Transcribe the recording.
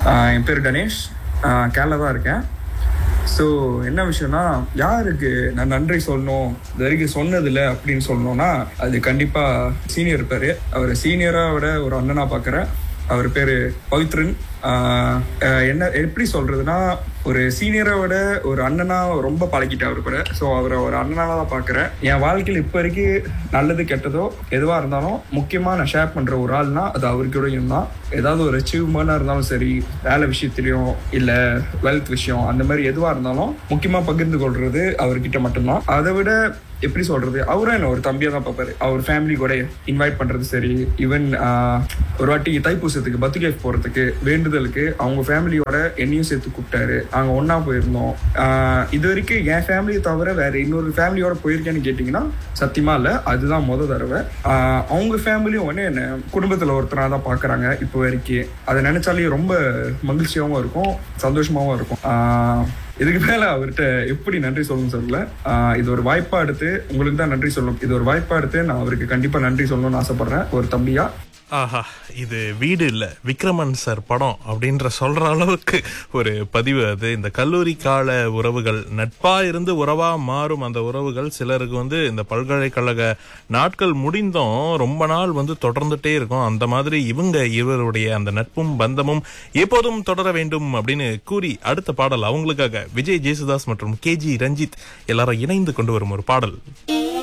ஆஹ் என் பேர் கணேஷ் ஆஹ் கேரளா தான் இருக்கேன் ஸோ என்ன விஷயம்னா யாருக்கு நான் நன்றி சொல்லணும் இது வரைக்கும் சொன்னதில்ல அப்படின்னு சொல்லணும்னா அது கண்டிப்பாக சீனியர் இருப்பார் அவர் சீனியராக விட ஒரு அண்ணனா பார்க்குறேன் அவர் பேர் பவித்ரன் ஆஹ் ஆஹ் என்ன எப்படி சொல்றதுன்னா ஒரு சீனியரை விட ஒரு அண்ணனா ரொம்ப பழகிட்டேன் அவர் கூட ஸோ அவரை ஒரு அண்ணனாக தான் பார்க்குறேன் என் வாழ்க்கையில் இப்போ வரைக்கும் நல்லது கெட்டதோ எதுவாக இருந்தாலும் முக்கியமாக நான் ஷேர் பண்ணுற ஒரு ஆள்னா அது அவருக்கூடையும் தான் ஏதாவது ஒரு அச்சீவ்மெண்ட்டாக இருந்தாலும் சரி வேலை விஷயத்துலையும் இல்லை வெல்த் விஷயம் அந்த மாதிரி எதுவாக இருந்தாலும் முக்கியமாக பகிர்ந்து கொள்றது அவர்கிட்ட மட்டும்தான் அதை விட எப்படி சொல்றது அவரும் என்ன ஒரு தம்பியா தான் பார்ப்பாரு அவர் ஃபேமிலி கூட இன்வைட் பண்றது சரி ஈவன் ஒரு வாட்டி தைப்பூசத்துக்கு பத்து கேக் போறதுக்கு வேண்டுதலுக்கு அவங்க ஃபேமிலியோட என்னையும் சேர்த்து கூப்பிட்டாரு அங்க ஒண்ணா போயிருந்தோம் ஆஹ் இது வரைக்கும் என் ஃபேமிலியை தவிர வேற இன்னொரு ஃபேமிலியோட போயிருக்கேன்னு கேட்டிங்கன்னா சத்தியமா இல்ல அதுதான் முத தடவை ஆஹ் அவங்க ஃபேமிலியும் வந்து என்ன குடும்பத்துல ஒருத்தரா தான் பாக்குறாங்க இப்போ வரைக்கும் அதை நினைச்சாலே ரொம்ப மகிழ்ச்சியாவும் இருக்கும் சந்தோஷமாவும் இருக்கும் ஆஹ் இதுக்கு மேல அவர்கிட்ட எப்படி நன்றி சொல்லணும்னு சொல்லல ஆஹ் இது ஒரு வாய்ப்பா எடுத்து உங்களுக்கு தான் நன்றி சொல்லணும் இது ஒரு வாய்ப்பா எடுத்து நான் அவருக்கு கண்டிப்பா நன்றி சொல்லணும்னு ஆசைப்படுறேன் ஒரு தம்பியா ஆஹா இது வீடு இல்ல விக்ரமன் சார் படம் அப்படின்ற சொல்ற அளவுக்கு ஒரு பதிவு அது இந்த கல்லூரி கால உறவுகள் நட்பா இருந்து உறவா மாறும் அந்த உறவுகள் சிலருக்கு வந்து இந்த பல்கலைக்கழக நாட்கள் முடிந்தும் ரொம்ப நாள் வந்து தொடர்ந்துட்டே இருக்கும் அந்த மாதிரி இவங்க இவருடைய அந்த நட்பும் பந்தமும் எப்போதும் தொடர வேண்டும் அப்படின்னு கூறி அடுத்த பாடல் அவங்களுக்காக விஜய் ஜேசுதாஸ் மற்றும் கேஜி ரஞ்சித் எல்லாரும் இணைந்து கொண்டு வரும் ஒரு பாடல்